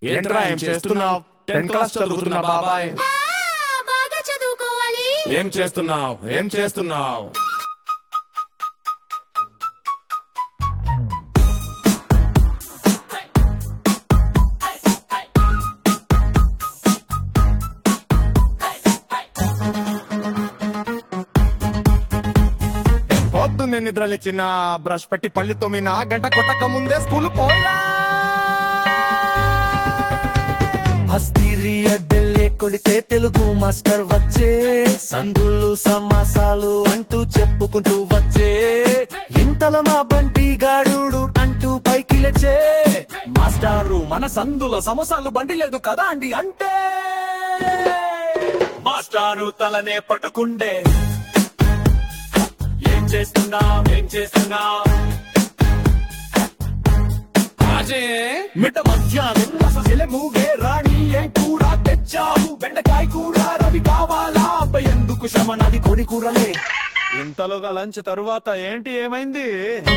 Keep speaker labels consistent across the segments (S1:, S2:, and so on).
S1: ఏంట్రా ఏం చేస్తున్నావు టెన్త్ క్లాస్ చదువుతున్నా బాబాయ్
S2: ఆ, బాగా చదువుకోవాలి
S1: ఏం చేస్తున్నావు ఏం చేస్తున్నావు పొద్దున్నే నిద్రలేచిన బ్రష్ పెట్టి పళ్ళు తోమిన గంట కొట్టక ముందే స్కూల్ పోయినా
S3: హస్తిరి అడ్డెల్లే కొడితే తెలుగు మాస్టర్ వచ్చే సందులు సమాసాలు అంటూ చెప్పుకుంటూ వచ్చే ఇంతలో మా బంటి గాడు అంటూ పైకి లేచే మాస్టారు మన సందుల సమసాలు బండి లేదు కదా అండి అంటే మాస్టారు తలనే పట్టుకుండే ఏం చేస్తున్నాం ఏం చేస్తున్నాం మిట్ట మధ్యాహ్నం అసలు మూగే రాణి ఏం కూర తెచ్చావు బెండకాయ కూర రవి కావాలా అబ్బాయి ఎందుకు శ్రమ నది కొడి కూరలే ఇంతలోగా లంచ్ తరువాత ఏంటి ఏమైంది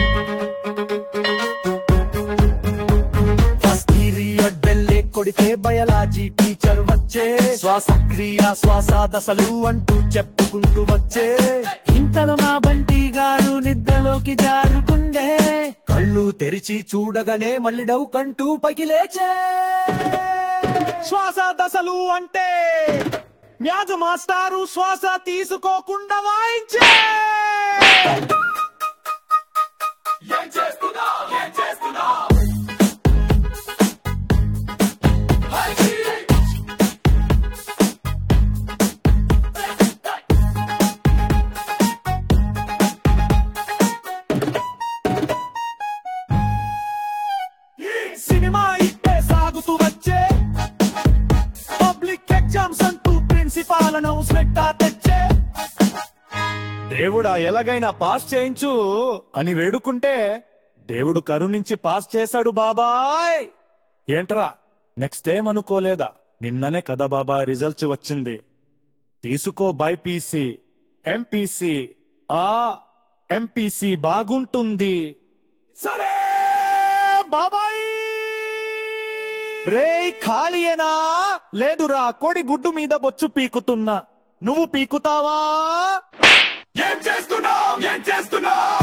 S3: ఫస్ట్ పీరియడ్ బెల్లే కొడితే బయలాజీ టీచర్ వచ్చే శ్వాసక్రియ శ్వాస దశలు అంటూ చెప్పుకుంటూ వచ్చే ఇంతలో మా బంటి గారు నిద్రలోకి జారుకుండే కళ్ళు తెరిచి చూడగానే మళ్ళీ డౌకంటూ పైకి లేచే శ్వాస దశలు అంటే మ్యాథ్ మాస్టారు శ్వాస తీసుకోకుండా వాయించే ఏం చేస్తున్నా ఏం చేస్తున్నా సినిమా ఇట్టే సాగుతూ వచ్చే పబ్లిక్ ఎగ్జామ్స్ అంటూ ప్రిన్సిపాల్ అనౌన్స్మెంట్ తెచ్చే దేవుడా ఎలాగైనా పాస్ చేయించు అని వేడుకుంటే దేవుడు కరుణించి పాస్ చేశాడు బాబాయ్ ఏంట్రా నెక్స్ట్ ఏం అనుకోలేదా నిన్ననే కదా బాబాయ్ రిజల్ట్స్ వచ్చింది తీసుకో బైపీసీ ఎంపీసీ ఆ ఎంపీసీ బాగుంటుంది సరే బాబాయ్ రే ఖాళీయేనా లేదురా కోడి గుడ్డు మీద బొచ్చు పీకుతున్నా నువ్వు పీకుతావా ఏం చేస్తున్నావు ఏం చేస్తున్నావు